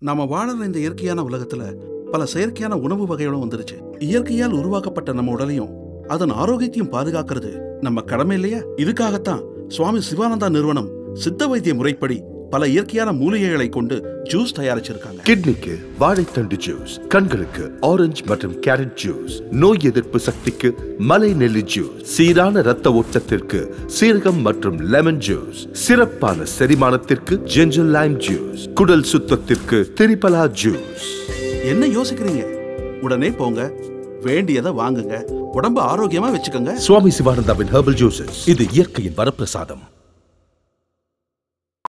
நாம வாழற இந்த இயற்கையான உலகத்துல பல செயற்கையான உணவு வகைகளும் வந்துருச்சு இயற்கையால் உருவாக்கப்பட்ட நம்ம உடலையும் அதன் ஆரோக்கியத்தையும் பாதுகாக்கிறது நம்ம கடமை இல்லையா இதுக்காகத்தான் சுவாமி சிவானந்தா நிறுவனம் சித்த வைத்திய முறைப்படி பல இயற்கையான மூலிகைகளை கொண்டு ஜூஸ் தயாரிச்சிருக்காங்க கிட்னிக்கு வாழைத்தண்டு ஜூஸ் கண்களுக்கு ஆரஞ்சு மற்றும் கேரட் ஜூஸ் நோய் எதிர்ப்பு சக்திக்கு மலை நெல்லி ஜூஸ் சீரான இரத்த ஓட்டத்திற்கு சீரகம் மற்றும் லெமன் ஜூஸ் சிறப்பான செரிமானத்திற்கு ஜிஞ்சர் லைம் ஜூஸ் குடல் சுத்தத்திற்கு திரிபலா ஜூஸ் என்ன யோசிக்கிறீங்க உடனே போங்க வேண்டியதை வாங்குங்க உடம்ப ஆரோக்கியமா வச்சுக்கோங்க சுவாமி சிவானந்தாவின் ஹெர்பல் ஜூசஸ் இது இயற்கையின் வரப்பிரசாதம்